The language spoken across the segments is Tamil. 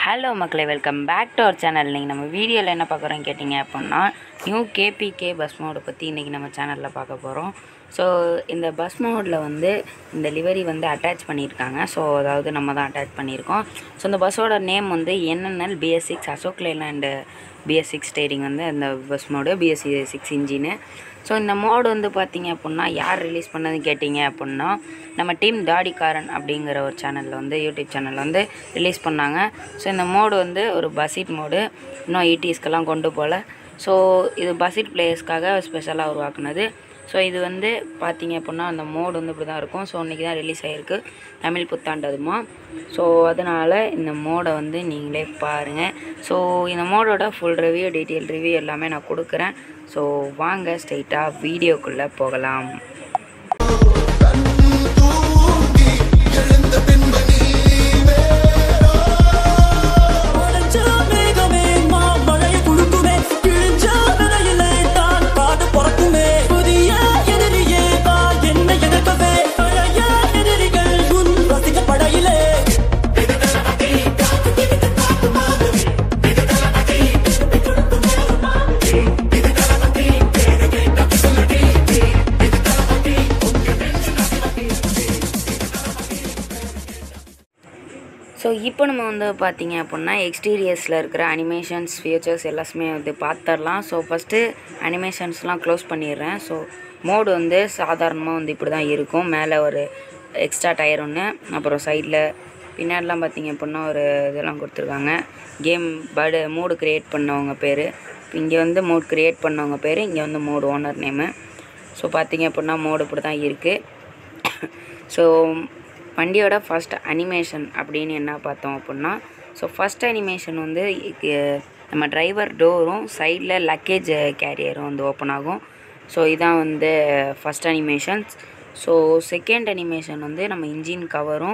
ஹலோ மக்களே welcome back to our channel இன்றைக்கி நம்ம வீடியோவில் என்ன பார்க்குறோம் கேட்டிங்க அப்படின்னா நியூ கேபிகே பஸ் மோடை பற்றி இன்றைக்கி நம்ம சேனலில் பார்க்க போகிறோம் ஸோ இந்த பஸ் மோடில் வந்து இந்த லிவரி வந்து அட்டாச் பண்ணியிருக்காங்க ஸோ அதாவது நம்ம தான் அட்டாச் பண்ணியிருக்கோம் ஸோ இந்த பஸ்ஸோட நேம் வந்து NNL BS six Ashok Leyland BS six steering வந்து அந்த bus mod BSC six engine so இந்த மோடு வந்து பார்த்தீங்க அப்படின்னா யார் ரிலீஸ் பண்ணதுன்னு கேட்டிங்க அப்படின்னா நம்ம டீம் தாடிக்காரன் அப்படிங்கிற ஒரு சேனலில் வந்து யூடியூப் சேனலில் வந்து ரிலீஸ் பண்ணாங்க ஸோ இந்த மோடு வந்து ஒரு பசிட் மோடு இன்னும் ஈடிஎஸ்க்கெல்லாம் கொண்டு போகல ஸோ இது பசிட் பிளேயர்ஸ்க்காக ஸ்பெஷலாக உருவாக்குனது ஸோ இது வந்து பார்த்தீங்க அப்படின்னா அந்த மோடு வந்து இப்படி தான் இருக்கும் ஸோ இன்றைக்கி தான் ரிலீஸ் ஆகிருக்கு தமிழ் புத்தாண்டு அதுமா ஸோ அதனால் இந்த மோடை வந்து நீங்களே பாருங்கள் ஸோ இந்த மோடோட ஃபுல் ரிவ்யூ டீட்டெயில் ரிவ்யூ எல்லாமே நான் கொடுக்குறேன் ஸோ வாங்க ஸ்ட்ரைட்டாக வீடியோக்குள்ளே போகலாம் உடைஞ்ச மேகமே மாமழையை குடுக்குமே கிழிஞ்ச நிலையிலே தான் காடு பொறக்குமே புதிய எதிரியே வா என்னை எதிர்க்கவே பழைய எதிரிகள் உன் ரசிக்க படையிலே ஸோ இப்போ நம்ம வந்து பார்த்தீங்க அப்படின்னா எக்ஸ்டீரியர்ஸில் இருக்கிற அனிமேஷன்ஸ் ஃபியூச்சர்ஸ் எல்லாமே வந்து பார்த்துடலாம் ஸோ ஃபஸ்ட்டு அனிமேஷன்ஸ்லாம் க்ளோஸ் பண்ணிடுறேன் ஸோ மோடு வந்து சாதாரணமாக வந்து இப்படி தான் இருக்கும் மேலே ஒரு எக்ஸ்ட்ரா டயர் ஒன்று அப்புறம் சைடில் பின்னாடிலாம் பார்த்தீங்க அப்படின்னா ஒரு இதெல்லாம் கொடுத்துருக்காங்க கேம் பேர்டு மூடு க்ரியேட் பண்ணவங்க பேர் இங்கே வந்து மோட் க்ரியேட் பண்ணவங்க பேர் இங்கே வந்து மோடு ஓனர் நேமு ஸோ பார்த்தீங்க அப்படின்னா மோடு இப்படி தான் இருக்குது ஸோ வண்டியோட ஃபஸ்ட் அனிமேஷன் அப்படின்னு என்ன பார்த்தோம் அப்படின்னா ஸோ ஃபஸ்ட் அனிமேஷன் வந்து இ- நம்ம டிரைவர் டோரும் சைடில் லக்கேஜ் கேரியரும் வந்து ஓப்பன் ஆகும் ஸோ இதான் வந்து first animations so second animation வந்து நம்ம இன்ஜின் கவரும்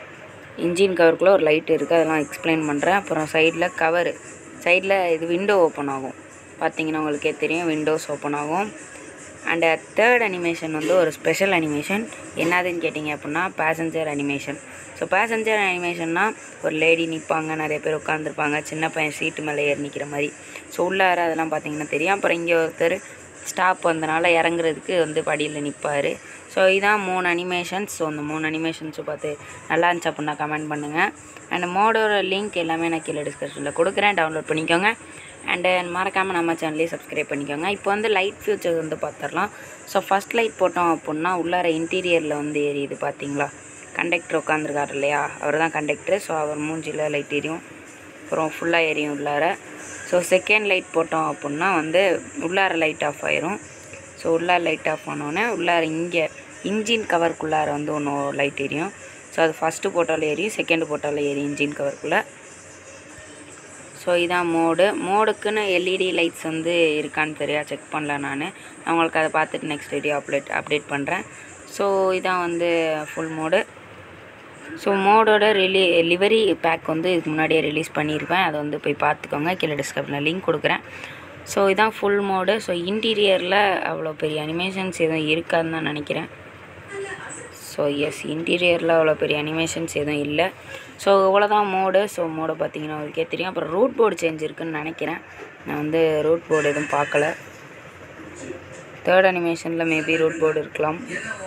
இன்ஜின் கவருக்குள்ளே ஒரு லைட் இருக்குது அதெல்லாம் எக்ஸ்பிளைன் பண்ணுறேன் அப்புறம் சைடில் கவரு சைடில் இது விண்டோ ஓப்பன் ஆகும் பார்த்தீங்கன்னா உங்களுக்கே தெரியும் விண்டோஸ் ஓப்பன் ஆகும் அண்ட் தேர்ட் அனிமேஷன் வந்து ஒரு ஸ்பெஷல் அனிமேஷன் என்னதுன்னு கேட்டிங்க அப்படின்னா பேசஞ்சர் அனிமேஷன் ஸோ பேசஞ்சர் அனிமேஷன்னா ஒரு லேடி நிற்பாங்க நிறைய பேர் உட்காந்துருப்பாங்க சின்ன பையன் சீட்டு மேலே ஏறி நிற்கிற மாதிரி ஸோ உள்ளார அதெல்லாம் பார்த்தீங்கன்னா தெரியும் அப்புறம் இங்கே ஒருத்தர் ஸ்டாப் வந்தனால இறங்குறதுக்கு வந்து படியில் நிற்பார் ஸோ இதான் மூணு அனிமேஷன்ஸ் ஸோ அந்த மூணு அனிமேஷன்ஸை பார்த்து நல்லா இருந்துச்சு அப்படின்னா கமெண்ட் பண்ணுங்கள் அண்ட் மோடோட லிங்க் எல்லாமே நான் கீழே டிஸ்கிரிப்ஷனில் கொடுக்குறேன் டவுன்லோட் பண்ணிக்கோங்க அண்டு மறக்காமல் நம்ம சேனலையும் சப்ஸ்கிரைப் பண்ணிக்கோங்க இப்போ வந்து லைட் ஃபியூச்சர் வந்து பார்த்துடலாம் ஸோ ஃபஸ்ட் லைட் போட்டோம் அப்படின்னா உள்ளார இன்டீரியரில் வந்து எரியுது பார்த்தீங்களா கண்டக்டர் உட்காந்துருக்காரு இல்லையா அவர் தான் கண்டக்டர் ஸோ அவர் மூஞ்சியில் லைட் எரியும் அப்புறம் ஃபுல்லாக எரியும் உள்ளார ஸோ செகண்ட் லைட் போட்டோம் அப்படின்னா வந்து உள்ளார லைட் ஆஃப் ஆயிரும் ஸோ உள்ளார லைட் ஆஃப் ஆனோடனே உள்ளார இங்கே இன்ஜின் கவருக்குள்ளார வந்து ஒன்று லைட் எரியும் ஸோ அது ஃபஸ்ட்டு போட்டாலும் எரியும் செகண்டு போட்டாலும் எரியும் இன்ஜின் கவருக்குள்ளே ஸோ இதான் மோடு மோடுக்குன்னு எல்இடி லைட்ஸ் வந்து இருக்கான்னு தெரியா செக் பண்ணல நான் நான் உங்களுக்கு அதை பார்த்துட்டு நெக்ஸ்ட் வீடியோ அப்டேட் அப்டேட் பண்ணுறேன் ஸோ இதான் வந்து ஃபுல் மோடு ஸோ மோடோட ரிலீ லிவரி பேக் வந்து இதுக்கு முன்னாடியே ரிலீஸ் பண்ணியிருப்பேன் அதை வந்து போய் பார்த்துக்கோங்க கீழே டிஸ்கிரிப்ஷனில் லிங்க் கொடுக்குறேன் ஸோ இதான் ஃபுல் மோடு ஸோ இன்டீரியரில் அவ்வளோ பெரிய அனிமேஷன்ஸ் எதுவும் இருக்காதுன்னு தான் நினைக்கிறேன் ஸோ எஸ் இன்டீரியரில் அவ்வளோ பெரிய அனிமேஷன்ஸ் எதுவும் இல்லை ஸோ இவ்வளோதான் மோடு ஸோ மோடை பார்த்தீங்கன்னா உங்களுக்கே தெரியும் அப்புறம் ரூட் போர்டு சேஞ்ச் இருக்குன்னு நினைக்கிறேன் நான் வந்து ரூட் போர்டு எதுவும் பார்க்கல தேர்ட் அனிமேஷனில் மேபி ரூட் போர்டு இருக்கலாம்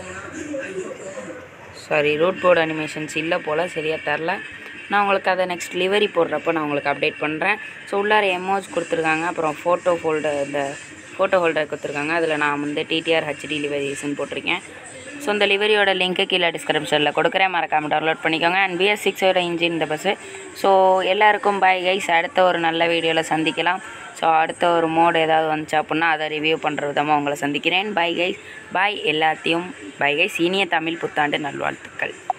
சாரி ரூட் போர்டு அனிமேஷன்ஸ் இல்லை போல் சரியாக தரல நான் உங்களுக்கு அதை நெக்ஸ்ட் லிவரி போடுறப்ப நான் உங்களுக்கு அப்டேட் பண்ணுறேன் ஸோ உள்ளார எமோஜ் கொடுத்துருக்காங்க அப்புறம் ஃபோட்டோ ஃபோல்டர் இந்த ஃபோட்டோ ஹோல்டர் கொடுத்துருக்காங்க அதில் நான் வந்து டிடிஆர் ஹெச்டி லிவரிஸ்ன்னு போட்டிருக்கேன் ஸோ இந்த லிவரியோட லிங்க்கு கீழே டிஸ்கிரிப்ஷனில் கொடுக்குறேன் மறக்காமல் டவுன்லோட் பண்ணிக்கோங்க அண்ட் பிஎஸ் சிக்ஸோட இன்ஜின் இந்த பஸ்ஸு ஸோ எல்லாருக்கும் பை கைஸ் அடுத்த ஒரு நல்ல வீடியோவில் சந்திக்கலாம் ஸோ அடுத்த ஒரு மோடு ஏதாவது வந்துச்சு அப்படின்னா அதை ரிவ்யூ பண்ணுற விதமாக உங்களை சந்திக்கிறேன் பை கைஸ் பாய் எல்லாத்தையும் பை கைஸ் இனிய தமிழ் புத்தாண்டு நல்வாழ்த்துக்கள்